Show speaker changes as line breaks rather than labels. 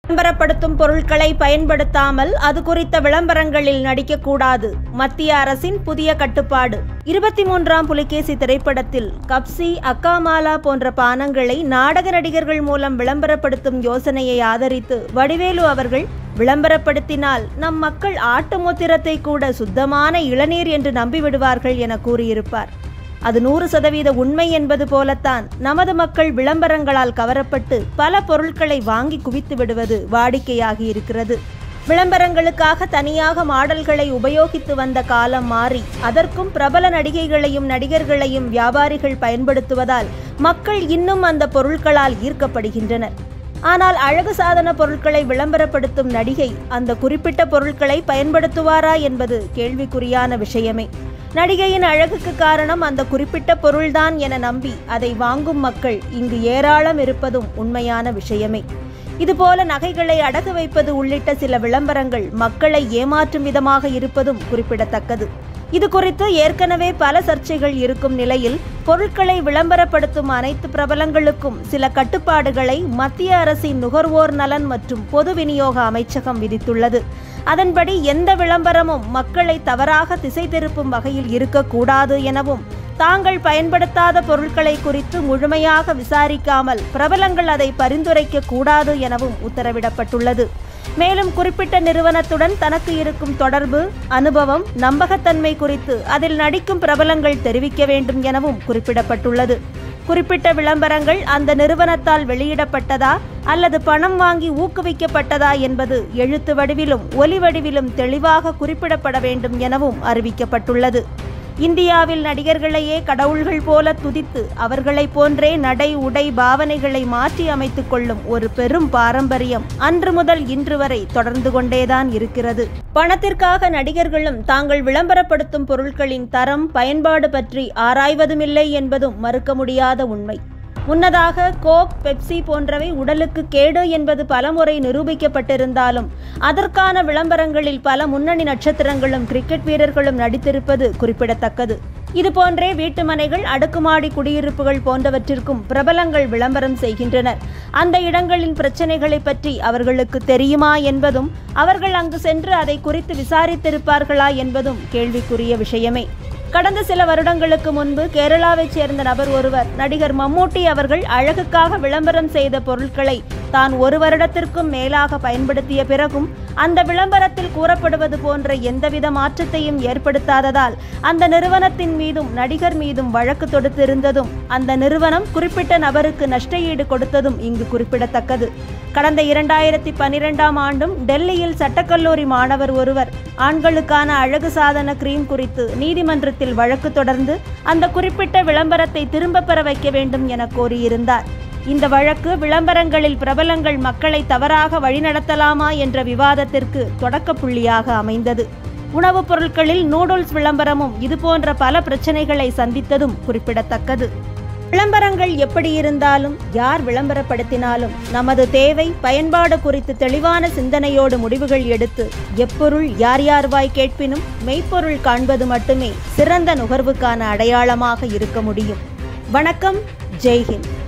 விளம்பரப்படுத்தும் பொருட்களை பயன்படுத்தாமல் அது குறித்த விளம்பரங்களில் நடிக்கக்கூடாது மத்திய அரசின் புதிய கட்டுப்பாடு இருபத்தி மூன்றாம் புலிகேசி திரைப்படத்தில் கப்சி அக்காமாலா போன்ற பானங்களை நாடக நடிகர்கள் மூலம் விளம்பரப்படுத்தும் யோசனையை ஆதரித்து வடிவேலு அவர்கள் விளம்பரப்படுத்தினால் நம் மக்கள் ஆட்டு மூத்திரத்தை கூட சுத்தமான இளநீர் என்று நம்பிவிடுவார்கள் என கூறியிருப்பார் அது நூறு சதவீத உண்மை என்பது போலத்தான் நமது மக்கள் விளம்பரங்களால் கவரப்பட்டு பல பொருட்களை வாங்கி குவித்து விடுவது வாடிக்கையாகி இருக்கிறது விளம்பரங்களுக்காக தனியாக மாடல்களை உபயோகித்து வந்த காலம் மாறி அதற்கும் பிரபல நடிகைகளையும் நடிகர்களையும் வியாபாரிகள் பயன்படுத்துவதால் மக்கள் இன்னும் அந்த பொருட்களால் ஈர்க்கப்படுகின்றனர் ஆனால் அழகு சாதன பொருட்களை விளம்பரப்படுத்தும் நடிகை அந்த குறிப்பிட்ட பொருட்களை பயன்படுத்துவாரா என்பது கேள்விக்குறியான விஷயமே நடிகையின் அழகுக்கு காரணம் அந்த குறிப்பிட்ட பொருள்தான் என நம்பி அதை வாங்கும் மக்கள் இங்கு ஏராளம் இருப்பதும் உண்மையான விஷயமே இதுபோல நகைகளை அடகு வைப்பது உள்ளிட்ட சில விளம்பரங்கள் மக்களை ஏமாற்றும் விதமாக இருப்பதும் குறிப்பிடத்தக்கது இது குறித்து ஏற்கனவே பல சர்ச்சைகள் இருக்கும் நிலையில் பொருட்களை விளம்பரப்படுத்தும் அனைத்து பிரபலங்களுக்கும் சில கட்டுப்பாடுகளை மத்திய அரசின் நுகர்வோர் நலன் மற்றும் பொது விநியோக அமைச்சகம் விதித்துள்ளது அதன்படி எந்த விளம்பரமும் மக்களை தவறாக திசை திருப்பும் வகையில் இருக்கக்கூடாது எனவும் தாங்கள் பயன்படுத்தாத பொருட்களை குறித்து முழுமையாக விசாரிக்காமல் பிரபலங்கள் அதை பரிந்துரைக்க கூடாது எனவும் உத்தரவிடப்பட்டுள்ளது மேலும் குறிப்பிட்ட நிறுவனத்துடன் தனக்கு இருக்கும் தொடர்பு அனுபவம் நம்பகத்தன்மை குறித்து அதில் நடிக்கும் பிரபலங்கள் தெரிவிக்க வேண்டும் எனவும் குறிப்பிடப்பட்டுள்ளது குறிப்பிட்ட விளம்பரங்கள் அந்த நிறுவனத்தால் வெளியிடப்பட்டதா அல்லது பணம் வாங்கி ஊக்குவிக்கப்பட்டதா என்பது எழுத்து வடிவிலும் ஒலி வடிவிலும் தெளிவாக குறிப்பிடப்பட வேண்டும் எனவும் அறிவிக்கப்பட்டுள்ளது இந்தியாவில் நடிகர்களையே கடவுள்கள் போல துதித்து அவர்களைப் போன்றே நடை உடை பாவனைகளை மாற்றி அமைத்துக் கொள்ளும் ஒரு பெரும் பாரம்பரியம் அன்று முதல் இன்று வரை தொடர்ந்து கொண்டேதான் இருக்கிறது பணத்திற்காக நடிகர்களும் தாங்கள் விளம்பரப்படுத்தும் பொருட்களின் தரம் பயன்பாடு பற்றி ஆராய்வதுமில்லை என்பதும் மறுக்க முடியாத உண்மை முன்னதாக கோக் பெப்சி போன்றவை உடலுக்கு கேடு என்பது பலமுறை நிரூபிக்கப்பட்டிருந்தாலும் அதற்கான விளம்பரங்களில் பல முன்னணி நட்சத்திரங்களும் கிரிக்கெட் வீரர்களும் நடித்திருப்பது குறிப்பிடத்தக்கது இதுபோன்றே வீட்டுமனைகள் அடுக்குமாடி குடியிருப்புகள் போன்றவற்றிற்கும் பிரபலங்கள் விளம்பரம் செய்கின்றனர் அந்த இடங்களின் பிரச்சனைகளை பற்றி அவர்களுக்கு தெரியுமா என்பதும் அவர்கள் அங்கு சென்று அதை குறித்து விசாரித்திருப்பார்களா என்பதும் கேள்விக்குரிய விஷயமே கடந்த சில வருடங்களுக்கு முன்பு கேரளாவைச் சேர்ந்த நபர் ஒருவர் நடிகர் மம்மூட்டி அவர்கள் அழகுக்காக விளம்பரம் செய்த பொருட்களை தான் ஒரு வருடத்திற்கும் மேலாக பயன்படுத்திய பிறகும் அந்த விளம்பரத்தில் கூறப்படுவது போன்ற எந்தவித மாற்றத்தையும் ஏற்படுத்தாததால் அந்த நிறுவனத்தின் மீதும் நடிகர் மீதும் வழக்கு தொடுத்திருந்ததும் அந்த நிறுவனம் குறிப்பிட்ட நபருக்கு நஷ்ட ஈடு கொடுத்ததும் இங்கு குறிப்பிடத்தக்கது கடந்த இரண்டாயிரத்தி பன்னிரெண்டாம் ஆண்டும் டெல்லியில் சட்டக்கல்லூரி மாணவர் ஒருவர் ஆண்களுக்கான அழகு சாதன கிரீம் குறித்து நீதிமன்றத்தில் வழக்கு தொடர்ந்து அந்த குறிப்பிட்ட விளம்பரத்தை திரும்பப் பெற வைக்க வேண்டும் என கோரியிருந்தார் இந்த வழக்கு விளம்பரங்களில் பிரபலங்கள் மக்களை தவறாக வழிநடத்தலாமா என்ற விவாதத்திற்கு தொடக்க புள்ளியாக அமைந்தது உணவுப் பொருட்களில் நூடுல்ஸ் விளம்பரமும் இதுபோன்ற பல பிரச்சனைகளை சந்தித்ததும் குறிப்பிடத்தக்கது விளம்பரங்கள் எப்படி இருந்தாலும் யார் விளம்பரப்படுத்தினாலும் நமது தேவை பயன்பாடு குறித்து தெளிவான சிந்தனையோடு முடிவுகள் எடுத்து எப்பொருள் யார் யார் வாய் கேட்பினும் மெய்ப்பொருள் காண்பது மட்டுமே சிறந்த நுகர்வுக்கான அடையாளமாக இருக்க முடியும் வணக்கம் ஜெய்ஹிந்த்